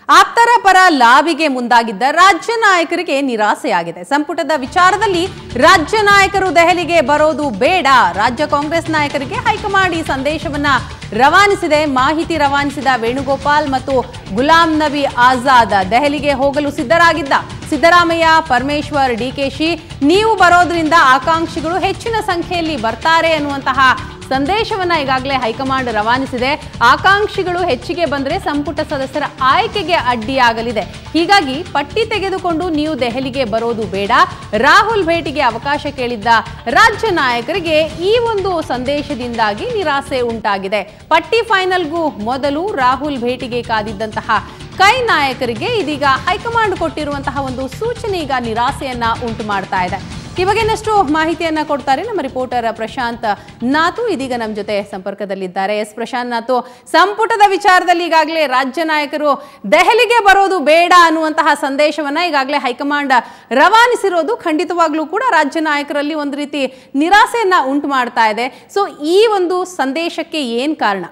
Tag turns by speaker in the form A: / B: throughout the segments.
A: ಆಪ್ತರ ಪರ ಲಾಬಿಗೆ ಮುಂದಾಗಿದ್ದ ರಾಜ್ಯ ನಾಯಕರಿಗೆ ನಿರಾಸೆಯಾಗಿದೆ ಸಂಪುಟದ ವಿಚಾರದಲ್ಲಿ ರಾಜ್ಯ ನಾಯಕರು ದೆಹಲಿಗೆ ಬರೋದು ಬೇಡ ರಾಜ್ಯ ಕಾಂಗ್ರೆಸ್ ನಾಯಕರಿಗೆ ಹೈಕಮಾಂಡ್ ಈ ಸಂದೇಶವನ್ನ ರವಾನಿಸಿದೆ ಮಾಹಿತಿ ರವಾನಿಸಿದ ವೇಣುಗೋಪಾಲ್ ಮತ್ತು ಗುಲಾಂ ನಬಿ ಆಜಾದ್ ದೆಹಲಿಗೆ ಹೋಗಲು ಸಿದ್ಧರಾಗಿದ್ದ ಸಿದ್ದರಾಮಯ್ಯ ಪರಮೇಶ್ವರ್ ಡಿಕೆಶಿ ನೀವು ಬರೋದ್ರಿಂದ ಆಕಾಂಕ್ಷಿಗಳು ಹೆಚ್ಚಿನ ಸಂಖ್ಯೆಯಲ್ಲಿ ಬರ್ತಾರೆ ಅನ್ನುವಂತಹ ಸಂದೇಶವನ್ನ ಈಗಾಗಲೇ ಹೈಕಮಾಂಡ್ ರವಾನಿಸಿದೆ ಆಕಾಂಕ್ಷಿಗಳು ಹೆಚ್ಚಿಗೆ ಬಂದರೆ ಸಂಪುಟ ಸದಸ್ಯರ ಆಯ್ಕೆಗೆ ಅಡ್ಡಿಯಾಗಲಿದೆ ಹೀಗಾಗಿ ಪಟ್ಟಿ ತೆಗೆದುಕೊಂಡು ನೀವು ದೆಹಲಿಗೆ ಬರೋದು ಬೇಡ ರಾಹುಲ್ ಭೇಟಿಗೆ ಅವಕಾಶ ಕೇಳಿದ್ದ ರಾಜ್ಯ ನಾಯಕರಿಗೆ ಈ ಒಂದು ಸಂದೇಶದಿಂದಾಗಿ ನಿರಾಸೆ ಉಂಟಾಗಿದೆ ಪಟ್ಟಿ ಫೈನಲ್ಗೂ ಮೊದಲು ರಾಹುಲ್ ಭೇಟಿಗೆ ಕಾದಿದ್ದಂತಹ ಕೈ ನಾಯಕರಿಗೆ ಇದೀಗ ಹೈಕಮಾಂಡ್ ಕೊಟ್ಟಿರುವಂತಹ ಒಂದು ಸೂಚನೆ ಈಗ ನಿರಾಸೆಯನ್ನ ಉಂಟು ಮಾಡ್ತಾ ಇದೆ ಈ ಬಗ್ಗೆ ಇನ್ನಷ್ಟು ಮಾಹಿತಿಯನ್ನ ಕೊಡ್ತಾರೆ ನಮ್ಮ ರಿಪೋರ್ಟರ್ ಪ್ರಶಾಂತ್ ನಾತು ಇದೀಗ ನಮ್ಮ ಜೊತೆ ಸಂಪರ್ಕದಲ್ಲಿದ್ದಾರೆ ಎಸ್ ಪ್ರಶಾಂತ್ ನಾತು ಸಂಪುಟದ ವಿಚಾರದಲ್ಲಿ ಈಗಾಗಲೇ ರಾಜ್ಯ ನಾಯಕರು ದೆಹಲಿಗೆ ಬರೋದು ಬೇಡ ಅನ್ನುವಂತಹ ಸಂದೇಶವನ್ನ ಈಗಾಗಲೇ ಹೈಕಮಾಂಡ್ ರವಾನಿಸಿರೋದು ಖಂಡಿತವಾಗ್ಲೂ ಕೂಡ ರಾಜ್ಯ ನಾಯಕರಲ್ಲಿ ಒಂದು ರೀತಿ ನಿರಾಸೆಯನ್ನ ಉಂಟು ಮಾಡ್ತಾ ಇದೆ ಸೊ ಈ ಒಂದು ಸಂದೇಶಕ್ಕೆ ಏನ್ ಕಾರಣ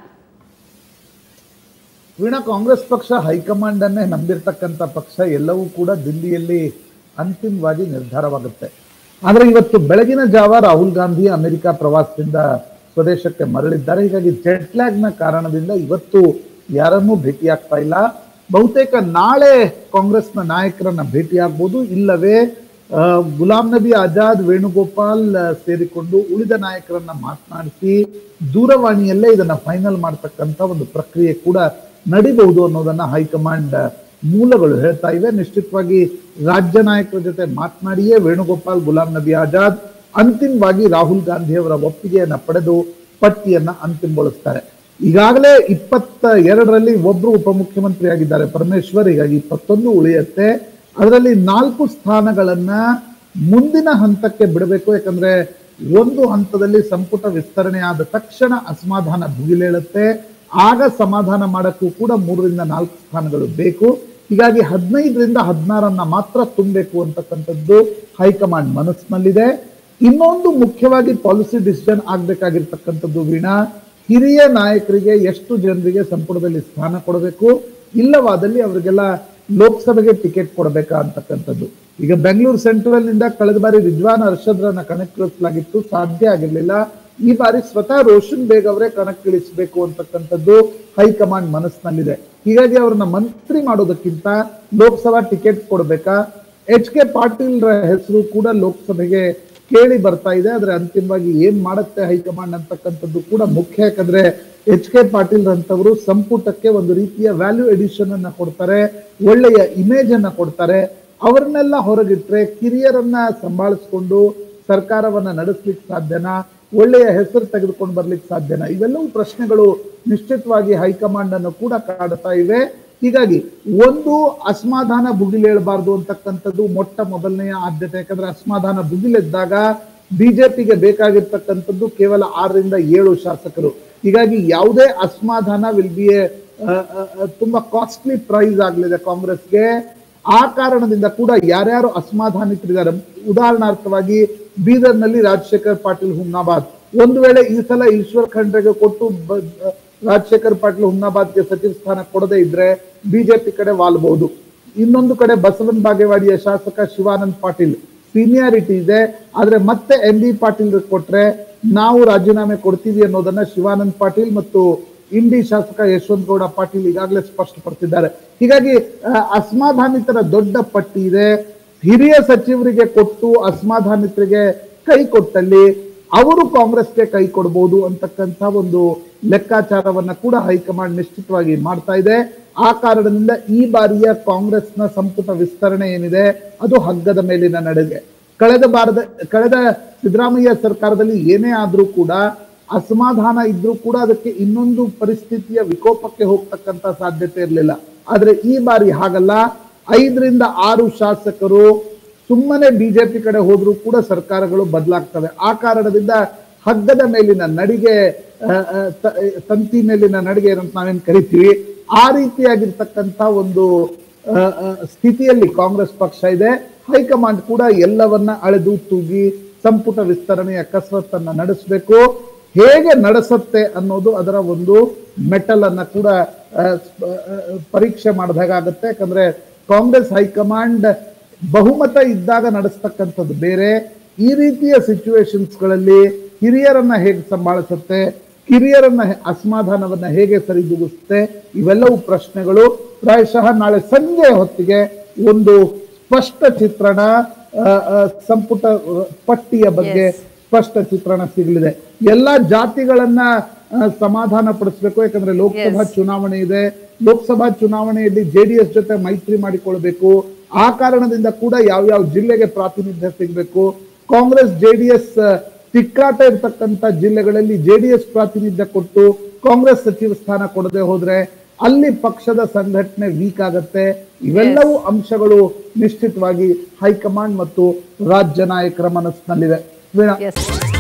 B: ವೀಣಾ ಕಾಂಗ್ರೆಸ್ ಪಕ್ಷ ಹೈಕಮಾಂಡ್ ಅನ್ನೇ ನಂಬಿರ್ತಕ್ಕಂಥ ಪಕ್ಷ ಎಲ್ಲವೂ ಕೂಡ ದಿಲ್ಲಿಯಲ್ಲಿ ಅಂತಿಮವಾಗಿ ನಿರ್ಧಾರವಾಗುತ್ತೆ ಆದರೆ ಇವತ್ತು ಬೆಳಗಿನ ಜಾವ ರಾಹುಲ್ ಗಾಂಧಿ ಅಮೆರಿಕ ಪ್ರವಾಸದಿಂದ ಸ್ವದೇಶಕ್ಕೆ ಮರಳಿದ್ದಾರೆ ಹೀಗಾಗಿ ಜೆಟ್ಲ್ಯಾಗ್ನ ಕಾರಣದಿಂದ ಇವತ್ತು ಯಾರನ್ನೂ ಭೇಟಿಯಾಗ್ತಾ ಇಲ್ಲ ಬಹುತೇಕ ನಾಳೆ ಕಾಂಗ್ರೆಸ್ನ ನಾಯಕರನ್ನ ಭೇಟಿಯಾಗ್ಬೋದು ಇಲ್ಲವೇ ಆ, ಗುಲಾಂ ನಬಿ ಆಜಾದ್ ವೇಣುಗೋಪಾಲ್ ಆ, ಸೇರಿಕೊಂಡು ಉಳಿದ ನಾಯಕರನ್ನ ಮಾತನಾಡಿಸಿ ದೂರವಾಣಿಯಲ್ಲೇ ಇದನ್ನ ಫೈನಲ್ ಮಾಡ್ತಕ್ಕಂಥ ಒಂದು ಪ್ರಕ್ರಿಯೆ ಕೂಡ ನಡಿಬಹುದು ಅನ್ನೋದನ್ನ ಹೈಕಮಾಂಡ್ ಮೂಲಗಳು ಹೇಳ್ತಾ ಇವೆ ನಿಶ್ಚಿತವಾಗಿ ರಾಜ್ಯ ನಾಯಕರ ಜೊತೆ ಮಾತನಾಡಿಯೇ ವೇಣುಗೋಪಾಲ್ ಗುಲಾಂ ನಬಿ ಆಜಾದ್ ಅಂತಿಮವಾಗಿ ರಾಹುಲ್ ಗಾಂಧಿ ಅವರ ಒಪ್ಪಿಗೆಯನ್ನ ಪಡೆದು ಪಟ್ಟಿಯನ್ನ ಅಂತಿಮಗೊಳಿಸ್ತಾರೆ ಈಗಾಗಲೇ ಇಪ್ಪತ್ತ ಎರಡರಲ್ಲಿ ಒಬ್ರು ಉಪಮುಖ್ಯಮಂತ್ರಿ ಆಗಿದ್ದಾರೆ ಪರಮೇಶ್ವರ್ ಹೀಗಾಗಿ ಇಪ್ಪತ್ತೊಂದು ಉಳಿಯುತ್ತೆ ಅದರಲ್ಲಿ ನಾಲ್ಕು ಸ್ಥಾನಗಳನ್ನ ಮುಂದಿನ ಹಂತಕ್ಕೆ ಬಿಡಬೇಕು ಯಾಕಂದ್ರೆ ಒಂದು ಹಂತದಲ್ಲಿ ಸಂಪುಟ ವಿಸ್ತರಣೆ ಆದ ತಕ್ಷಣ ಅಸಮಾಧಾನ ಭುಗಿಲೇಳುತ್ತೆ ಆಗ ಸಮಾಧಾನ ಮಾಡಕ್ಕೂ ಕೂಡ ಮೂರರಿಂದ ನಾಲ್ಕು ಸ್ಥಾನಗಳು ಬೇಕು ಹೀಗಾಗಿ ಹದಿನೈದರಿಂದ ಹದಿನಾರನ್ನ ಮಾತ್ರ ತುಂಬಬೇಕು ಅಂತಕ್ಕಂಥದ್ದು ಹೈಕಮಾಂಡ್ ಮನಸ್ಸಿನಲ್ಲಿದೆ ಇನ್ನೊಂದು ಮುಖ್ಯವಾಗಿ ಪಾಲಿಸಿ ಡಿಸಿಷನ್ ಆಗ್ಬೇಕಾಗಿರ್ತಕ್ಕಂಥದ್ದು ವೀಣಾ ಹಿರಿಯ ನಾಯಕರಿಗೆ ಎಷ್ಟು ಜನರಿಗೆ ಸಂಪುಟದಲ್ಲಿ ಸ್ಥಾನ ಕೊಡಬೇಕು ಇಲ್ಲವಾದಲ್ಲಿ ಅವರಿಗೆಲ್ಲ ಲೋಕಸಭೆಗೆ ಟಿಕೆಟ್ ಕೊಡಬೇಕಾ ಅಂತಕ್ಕಂಥದ್ದು ಈಗ ಬೆಂಗಳೂರು ಸೆಂಟ್ರಲ್ ನಿಂದ ಕಳೆದ ಬಾರಿ ರಿಜ್ವಾನ್ ಅರ್ಷದ್ರನ್ನ ಕಣಕ್ಕಿಳಿಸಲಾಗಿತ್ತು ಸಾಧ್ಯ ಆಗಿರ್ಲಿಲ್ಲ ಈ ಬಾರಿ ಸ್ವತಃ ರೋಷನ್ ಬೇಗ್ ಅವರೇ ಕಣಕ್ಕಿಳಿಸಬೇಕು ಅಂತಕ್ಕಂಥದ್ದು ಹೈಕಮಾಂಡ್ ಮನಸ್ಸಿನಲ್ಲಿದೆ ಹೀಗಾಗಿ ಅವ್ರನ್ನ ಮಂತ್ರಿ ಮಾಡೋದಕ್ಕಿಂತ ಲೋಕಸಭಾ ಟಿಕೆಟ್ ಕೊಡಬೇಕಾ ಎಚ್ ಕೆ ಪಾಟೀಲ್ ಹೆಸರು ಕೂಡ ಲೋಕಸಭೆಗೆ ಕೇಳಿ ಬರ್ತಾ ಇದೆ ಆದ್ರೆ ಅಂತಿಮವಾಗಿ ಏನ್ ಮಾಡುತ್ತೆ ಹೈಕಮಾಂಡ್ ಅಂತಕ್ಕಂಥದ್ದು ಕೂಡ ಮುಖ್ಯ ಯಾಕಂದ್ರೆ ಎಚ್ ಕೆ ಪಾಟೀಲ್ ಅಂತವರು ಸಂಪುಟಕ್ಕೆ ಒಂದು ರೀತಿಯ ವ್ಯಾಲ್ಯೂ ಎಡಿಷನ್ ಅನ್ನ ಕೊಡ್ತಾರೆ ಒಳ್ಳೆಯ ಇಮೇಜ್ ಅನ್ನ ಕೊಡ್ತಾರೆ ಅವ್ರನ್ನೆಲ್ಲ ಹೊರಗಿಟ್ರೆ ಕಿರಿಯರನ್ನ ಸಂಭಾಳಿಸ್ಕೊಂಡು ಸರ್ಕಾರವನ್ನ ನಡೆಸ್ಲಿಕ್ಕೆ ಸಾಧ್ಯನಾ ಒಳ್ಳೆಯ ಹೆಸರು ತೆಗೆದುಕೊಂಡು ಬರ್ಲಿಕ್ಕೆ ಸಾಧ್ಯನಾ ಇವೆಲ್ಲವೂ ಪ್ರಶ್ನೆಗಳು ನಿಶ್ಚಿತವಾಗಿ ಹೈಕಮಾಂಡ್ ಅನ್ನು ಕೂಡ ಕಾಡ್ತಾ ಇವೆ ಹೀಗಾಗಿ ಒಂದು ಅಸಮಾಧಾನ ಭುಗಿಲೇಳಬಾರ್ದು ಅಂತಕ್ಕಂಥದ್ದು ಮೊಟ್ಟ ಮೊದಲನೆಯ ಆದ್ಯತೆ ಯಾಕಂದ್ರೆ ಅಸಮಾಧಾನ ಭುಗಿಲೆದ್ದಾಗ ಬಿಜೆಪಿಗೆ ಬೇಕಾಗಿರ್ತಕ್ಕಂಥದ್ದು ಕೇವಲ ಆರರಿಂದ ಏಳು ಶಾಸಕರು ಹೀಗಾಗಿ ಯಾವುದೇ ಅಸಮಾಧಾನ ವಿಲ್ ಬಿ ಎ ತುಂಬಾ ಕಾಸ್ಟ್ಲಿ ಪ್ರೈಸ್ ಆಗಲಿದೆ ಕಾಂಗ್ರೆಸ್ಗೆ ಆ ಕಾರಣದಿಂದ ಕೂಡ ಯಾರ್ಯಾರು ಅಸಮಾಧಾನಿತರಿದ್ದಾರೆ ಉದಾಹರಣಾರ್ಥವಾಗಿ ಬೀದರ್ನಲ್ಲಿ ರಾಜಶೇಖರ್ ಪಾಟೀಲ್ ಹುಮ್ನಾಬಾದ್ ಒಂದು ವೇಳೆ ಈ ಸಲ ಈಶ್ವರ್ ಖಂಡ್ರೆಗೆ ಕೊಟ್ಟು ಬ- ರಾಜಶೇಖರ್ ಪಾಟೀಲ್ ಹುಮ್ನಾಬಾದ್ಗೆ ಸಚಿವ ಸ್ಥಾನ ಕೊಡದೇ ಇದ್ರೆ ಬಿಜೆಪಿ ಕಡೆ ವಾಲ್ಬಹುದು ಇನ್ನೊಂದು ಕಡೆ ಬಸವನ ಬಾಗೇವಾಡಿಯ ಶಾಸಕ ಶಿವಾನಂದ್ ಪಾಟೀಲ್ ಸೀನಿಯಾರಿಟಿ ಇದೆ ಆದ್ರೆ ಮತ್ತೆ ಎಂ ಬಿ ಪಾಟೀಲ್ ಕೊಟ್ರೆ ನಾವು ರಾಜೀನಾಮೆ ಕೊಡ್ತೀವಿ ಅನ್ನೋದನ್ನ ಶಿವಾನಂದ್ ಪಾಟೀಲ್ ಮತ್ತು ಇಂಡಿ ಶಾಸಕ ಯಶವಂತ ಗೌಡ ಪಾಟೀಲ್ ಈಗಾಗಲೇ ಸ್ಪಷ್ಟಪಡಿಸಿದ್ದಾರೆ ಹೀಗಾಗಿ ಆ, ಅಸಮಾಧಾನಿತರ ದೊಡ್ಡ ಪಟ್ಟಿ ಇದೆ ಹಿರಿಯ ಸಚಿವರಿಗೆ ಕೊಟ್ಟು ಅಸಮಾಧಾನಿತರಿಗೆ ಕೈ ಕೊಟ್ಟಲ್ಲಿ ಅವರು ಕಾಂಗ್ರೆಸ್ಗೆ ಕೈ ಕೊಡಬಹುದು ಅಂತಕ್ಕಂಥ ಒಂದು ಲೆಕ್ಕಾಚಾರವನ್ನ ಕೂಡ ಹೈಕಮಾಂಡ್ ನಿಶ್ಚಿತವಾಗಿ ಮಾಡ್ತಾ ಇದೆ ಆ ಕಾರಣದಿಂದ ಈ ಬಾರಿಯ ಕಾಂಗ್ರೆಸ್ನ ಸಂಪುಟ ವಿಸ್ತರಣೆ ಏನಿದೆ ಅದು ಹಗ್ಗದ ಮೇಲಿನ ನಡೆಗೆ ಕಳೆದ ಬಾರದ ಕಳೆದ ಸಿದ್ದರಾಮಯ್ಯ ಸರ್ಕಾರದಲ್ಲಿ ಏನೇ ಆದ್ರೂ ಕೂಡ ಅಸಮಾಧಾನ ಇದ್ರೂ ಕೂಡ ಅದಕ್ಕೆ ಇನ್ನೊಂದು ಪರಿಸ್ಥಿತಿಯ ವಿಕೋಪಕ್ಕೆ ಹೋಗ್ತಕ್ಕಂತ ಸಾಧ್ಯತೆ ಇರಲಿಲ್ಲ ಆದ್ರೆ ಈ ಬಾರಿ ಹಾಗಲ್ಲ ಐದರಿಂದ ಆರು ಶಾಸಕರು ಸುಮ್ಮನೆ ಬಿಜೆಪಿ ಕಡೆ ಹೋದ್ರೂ ಕೂಡ ಸರ್ಕಾರಗಳು ಬದಲಾಗ್ತವೆ ಆ ಕಾರಣದಿಂದ ಹಗ್ಗದ ಮೇಲಿನ ನಡಿಗೆ ಆ, ಆ, ತ- ತಂತಿ ಮೇಲಿನ ನಡಿಗೆ ಏನಂತ ನಾವೇನ್ ಕರಿತೀವಿ ಆ ರೀತಿಯಾಗಿರ್ತಕ್ಕಂಥ ಒಂದು ಆ, ಆ, ಸ್ಥಿತಿಯಲ್ಲಿ ಕಾಂಗ್ರೆಸ್ ಪಕ್ಷ ಇದೆ ಹೈಕಮಾಂಡ್ ಕೂಡ ಎಲ್ಲವನ್ನ ಅಳೆದು ತೂಗಿ ಸಂಪುಟ ವಿಸ್ತರಣೆಯ ಕಸರತ್ತನ್ನ ನಡೆಸಬೇಕು ಹೇಗೆ ನಡೆಸುತ್ತೆ ಅನ್ನೋದು ಅದರ ಒಂದು ಮೆಟಲ್ ಅನ್ನ ಕೂಡ ಆ, ಸ್ಪ- ಆ, ಪರೀಕ್ಷೆ ಮಾಡಿದಾಗುತ್ತೆ ಯಾಕಂದ್ರೆ ಕಾಂಗ್ರೆಸ್ ಹೈಕಮಾಂಡ್ ಬಹುಮತ ಇದ್ದಾಗ ನಡೆಸ್ತಕ್ಕಂಥದ್ದು ಬೇರೆ ಈ ರೀತಿಯ ಸಿಚುವೇಶನ್ಸ್ ಗಳಲ್ಲಿ ಹಿರಿಯರನ್ನ ಹೇಗೆ ಸಂಭಾಳಿಸುತ್ತೆ ಕಿರಿಯರನ್ನ ಹೆ- ಅಸಮಾಧಾನವನ್ನ ಹೇಗೆ ಸರಿದೂಗಿಸುತ್ತೆ ಇವೆಲ್ಲವೂ ಪ್ರಶ್ನೆಗಳು ಪ್ರಾಯಶಃ ನಾಳೆ ಸಂಜೆ ಹೊತ್ತಿಗೆ ಒಂದು ಸ್ಪಷ್ಟ ಚಿತ್ರಣ ಆ, ಆ, ಸಂಪುಟ ಆ, ಪಟ್ಟಿಯ ಬಗ್ಗೆ
A: Yes.
B: ಸ್ಪಷ್ಟ ಚಿತ್ರಣ ಸಿಗಲಿದೆ ಎಲ್ಲಾ ಜಾತಿಗಳನ್ನ ಆ, ಸಮಾಧಾನ ಪಡಿಸ್ಬೇಕು ಯಾಕಂದ್ರೆ ಲೋಕಸಭಾ
A: Yes.
B: ಚುನಾವಣೆ ಇದೆ ಲೋಕಸಭಾ ಚುನಾವಣೆಯಲ್ಲಿ ಜೆಡಿಎಸ್ ಜೊತೆ ಮೈತ್ರಿ ಮಾಡಿಕೊಳ್ಬೇಕು ಆ ಕಾರಣದಿಂದ ಕೂಡ ಯಾವ ಯಾವ ಜಿಲ್ಲೆಗೆ ಪ್ರಾತಿನಿಧ್ಯ ಸಿಗಬೇಕು ಕಾಂಗ್ರೆಸ್ ಜೆಡಿಎಸ್ ತಿಕ್ಕಾಟ ಇರ್ತಕ್ಕಂಥ ಜಿಲ್ಲೆಗಳಲ್ಲಿ ಜೆಡಿಎಸ್ ಪ್ರಾತಿನಿಧ್ಯ ಕೊಟ್ಟು ಕಾಂಗ್ರೆಸ್ ಸಚಿವ ಸ್ಥಾನ ಕೊಡದೆ ಹೋದ್ರೆ ಅಲ್ಲಿ ಪಕ್ಷದ ಸಂಘಟನೆ ವೀಕ್ ಆಗತ್ತೆ ಇವೆಲ್ಲವೂ ಅಂಶಗಳು ನಿಶ್ಚಿತವಾಗಿ ಹೈಕಮಾಂಡ್ ಮತ್ತು ರಾಜ್ಯ ನಾಯಕರ ಮನಸ್ಸಿನಲ್ಲಿವೆ ವೀಣಾ
A: ಎಸ್